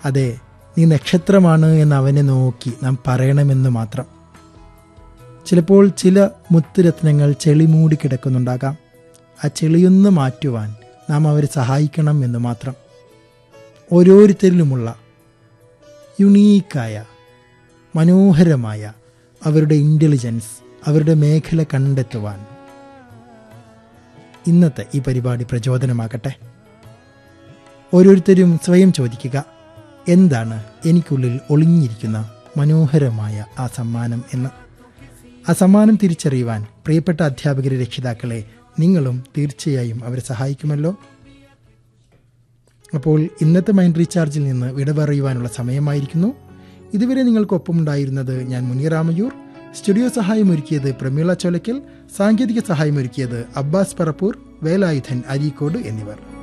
അതെ നീ നക്ഷത്രമാണ് എന്ന് അവനെ നോക്കി നാം പറയണമെന്ന് മാത്രം ചിലപ്പോൾ ചില മുത്തുരത്നങ്ങൾ ചെളി മൂടി കിടക്കുന്നുണ്ടാകാം ആ ചെളിയൊന്ന് മാറ്റുവാൻ നാം അവരെ സഹായിക്കണം എന്ന് മാത്രം ഓരോരുത്തരിലുമുള്ള യുണീക്കായ മനോഹരമായ അവരുടെ ഇൻ്റലിജൻസ് അവരുടെ മേഖല കണ്ടെത്തുവാൻ ഇന്നത്തെ ഈ പരിപാടി പ്രചോദനമാകട്ടെ ഓരോരുത്തരും സ്വയം ചോദിക്കുക എന്താണ് എനിക്കുള്ളിൽ ഒളിഞ്ഞിരിക്കുന്ന മനോഹരമായ ആ സമ്മാനം എന്ന് ആ സമ്മാനം തിരിച്ചറിയുവാൻ പ്രിയപ്പെട്ട അധ്യാപകരെ രക്ഷിതാക്കളെ നിങ്ങളും തീർച്ചയായും അവരെ സഹായിക്കുമല്ലോ അപ്പോൾ ഇന്നത്തെ മൈൻഡ് റീചാർജിൽ നിന്ന് വിട പറയുവാനുള്ള സമയമായിരിക്കുന്നു ഇതുവരെ നിങ്ങൾക്കൊപ്പമുണ്ടായിരുന്നത് ഞാൻ മുനിയറാമയൂർ സ്റ്റുഡിയോ സഹായമൊരുക്കിയത് പ്രമീള ചോലക്കൽ സാങ്കേതിക സഹായമൊരുക്കിയത് അബ്ബാസ് പറപ്പൂർ വേലായുധൻ അരീക്കോട് എന്നിവർ